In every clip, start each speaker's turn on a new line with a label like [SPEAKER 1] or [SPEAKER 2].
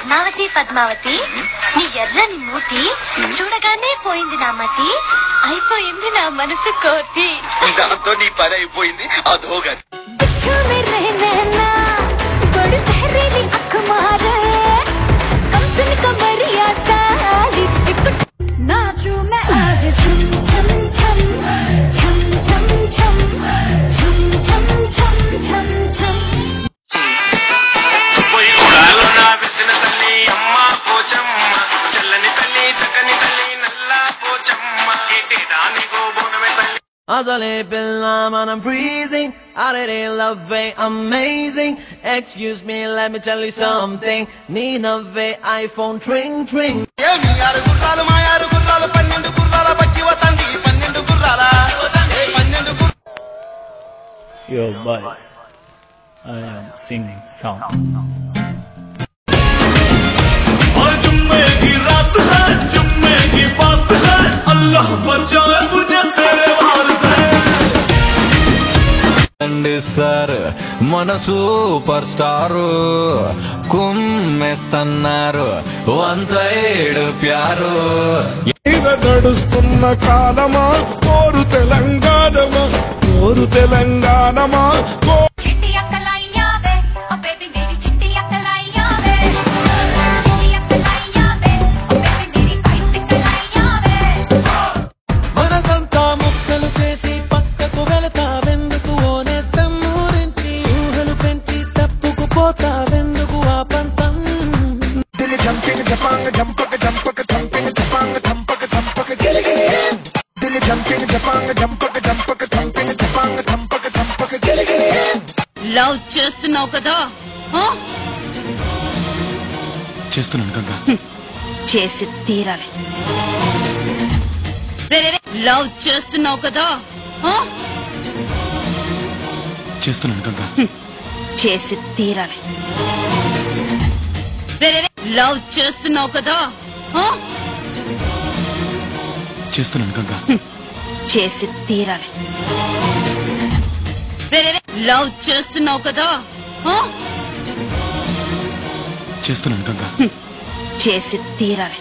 [SPEAKER 1] పద్మావతి పద్మావతి నీ ఎర్రని మూతి చూడగానే పోయింది నా మతి అయిపోయింది నా మనసు కోతి
[SPEAKER 2] దాంతో నీ పని అయిపోయింది అదోగతి
[SPEAKER 1] बिच्छू में रहना ना बड़ी जहरीली अख मारे कम सुन कमरिया साली नाचू मैं आज छम छम छम छम छम छम छम छम छम छम छम
[SPEAKER 3] పోయి గుడాలో నా విసిన తల్లి అమ్మ పోచమ్మ చల్లని తల్లి చక్కని తల్లి నల్ల పోచమ్మ ఏటి దాని గోబోనమే తల్లి
[SPEAKER 4] Azale Billam and I'm freezing. I really love it, amazing. Excuse me, let me tell you something. Nina ve iPhone tring tring.
[SPEAKER 2] ఏమి ఆరు గుర్రాలు మా ఆరు గుర్రాలు పన్నెండు గుర్రాల బట్టి వతండి పన్నెండు గుర్రాల ఏ పన్నెండు గుర్రాలు
[SPEAKER 5] Yo, boys, I am singing song.
[SPEAKER 3] और जुम्मे की रात है जुम्मे की बात है अल्लाह बचाए मुझे तेरे वार से
[SPEAKER 4] అండి సార్ మన సూపర్ స్టారు కుమ్మేస్తున్నారు వన్ సైడ్ ప్యారు
[SPEAKER 6] మీద నడుస్తున్న కాలమా కోరు తెలంగాణమా కోరు తెలంగాణమా కో
[SPEAKER 1] चिट्टी अकलाइया वे ओ बेबी मेरी चिट्टी अकलाइया वे चिट्टी अकलाइया वे ओ बेबी मेरी वाइट कलाइया वे
[SPEAKER 4] మనసంతా ముక్కలు చేసి పక్కకు వెళతావెందుకు ఓనేస్తం ఊరించి ఊహలు పెంచి తప్పుకు పోతావెందుకు ఆ పంతం
[SPEAKER 6] దిలి జంపింగ్ జపాంగ జంపక జంపక జంపింగ్ జపాంగ జంపక జంపక దిలి దిలి జంపింగ్ జపాంగ జంపక జంపక జంపింగ్ జపాంగ జంపక జంపక దిలి
[SPEAKER 7] లవ్ చేస్తున్నావు కదా ఆ?
[SPEAKER 5] చేస్తున్నాను గంగా
[SPEAKER 7] చేసి తీరాలి రే, రే, రే, లవ్ చేస్తున్నావు కదా ఆ?
[SPEAKER 5] చేస్తున్నాను గంగా
[SPEAKER 7] చేసి తీరాలి రే, రే, రే, లవ్ చేస్తున్నావు కదా ఆ?
[SPEAKER 5] చేస్తున్నాను గంగా
[SPEAKER 7] చేసి తీరాలి రే, రే, రే, లవ్ చేస్తున్నావు కదా ఆ?
[SPEAKER 5] చేస్తున్నాను గంగా
[SPEAKER 7] చేసి తీరాలి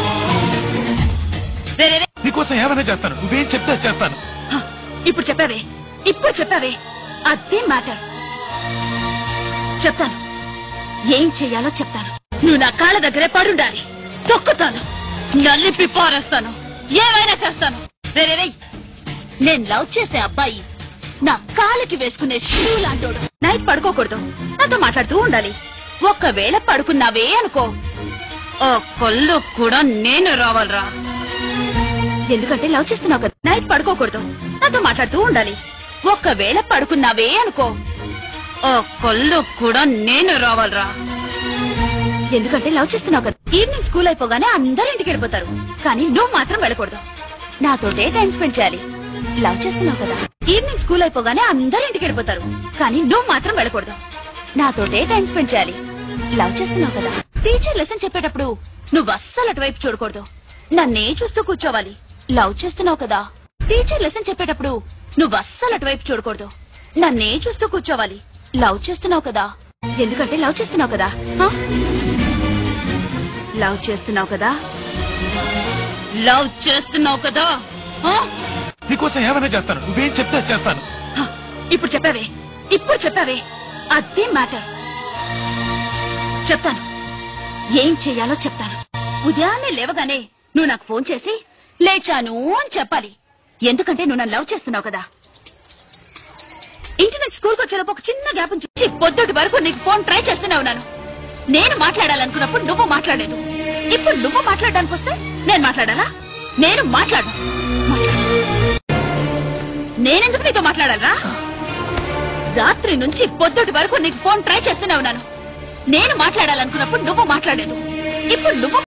[SPEAKER 7] రే, రే, రే,
[SPEAKER 5] నీకోసం ఏమైనా చేస్తాను నువ్వేం చెప్తే అది చేస్తాను
[SPEAKER 7] హ, ఇప్పుడు చెప్పావే ఇప్పుడు చెప్పావే అదే మ్యాటర్ చెప్తాను ఏం చెయ్యాలో చెప్తాను నువ్వు నా కాళ్ళ దగ్గరే పడుండాలి తొక్కుతాను నల్లిపి పారేస్తాను ఏమైనా చేస్తాను రే రే, రే నేను లవ్ చేసే అబ్బాయి నా కాళ్ళకి వేసుకునే షూ లాంటోడు నైట్ పడుకోకూడదు నాతో మాట్లాడుతూ ఉండాలి ఒక్కవేళ పడుకున్నావే అనుకో ఓ కొల్లు కూడా నేను రావాలరా ఎందుకంటే లవ్ చేస్తున్నావు కదా నైట్ పడుకోకూడదు నాతో మాట్లాడుతూ ఉండాలి ఒక్కవేళ పడుకున్నావే అనుకో ఓ కొల్లు కూడా నేను రావాలరా ఎందుకంటే లవ్ చేస్తున్నావు కదా ఈవినింగ్ స్కూల్ అయిపోగానే అందరూ ఇంటికి వెళ్ళిపోతారు కానీ నువ్వు మాత్రం వెళ్ళకూడదు నాతోటే టైం స్పెండ్ చేయాలి లవ్ చేస్తున్నావు కదా ఈవినింగ్ స్కూల్ అయిపోగానే అందరూ ఇంటికి వెళ్ళిపోతారు కానీ నువ్వు మాత్రం వెళ్ళకూడదు నాతోటే టైం స్పెండ్ చేయాలి లవ్ చేస్తున్నావు కదా టీచర్ లెసన్ చెప్పేటప్పుడు నువ్వు అస్సలు అటువైపు చూడకూడదు నన్నే చూస్తూ కూర్చోవాలి లవ్ చేస్తున్నావు కదా టీచర్ లెసన్ చెప్పేటప్పుడు నువ్వు అస్సలు అటువైపు చూడకూడదు నన్నే చూస్తూ కూర్చోవాలి లవ్ చేస్తున్నావు కదా ఎందుకంటే లవ్ చేస్తున్నావు కదా హా? లవ్ చేస్తున్నావు కదా లవ్ చేస్తున్నావు కదా హా?
[SPEAKER 5] నీకోసం ఏమైనా చేస్తాను నువ్వేం చెప్తే అది చేస్తాను
[SPEAKER 7] హ, ఇప్పుడు చెప్పావే ఇప్పుడు చెప్పావే అదే మ్యాటర్ చెప్తాను ఏం చెయ్యాలో చెప్తాను ఉదయాన్నే లేవగానే నువ్వు నాకు ఫోన్ చేసి లేచాను అని చెప్పాలి ఎందుకంటే నువ్వు నన్ను లవ్ చేస్తున్నావు కదా ఇంటి నుంచి స్కూల్కి వచ్చేలోపు ఒక చిన్న గ్యాప్ ఉంచి పొద్దుటి వరకు నీకు ఫోన్ ట్రై చేస్తూనే ఉన్నాను నేను మాట్లాడాలనుకున్నప్పుడు నువ్వు మాట్లాడలేదు ఇప్పుడు నువ్వు మాట్లాడడానికి వస్తే నేను మాట్లాడాలా నేను మాట్లాడు నేనెందుకు నీతో మాట్లాడాలరా రాత్రి నుంచి పొద్దుటి వరకు నీకు ఫోన్ ట్రై చేస్తూనే ఉన్నాను నేను మాట్లాడాలనుకున్నప్పుడు నువ్వు మాట్లాడలేదు ఇప్పుడు నువ్వు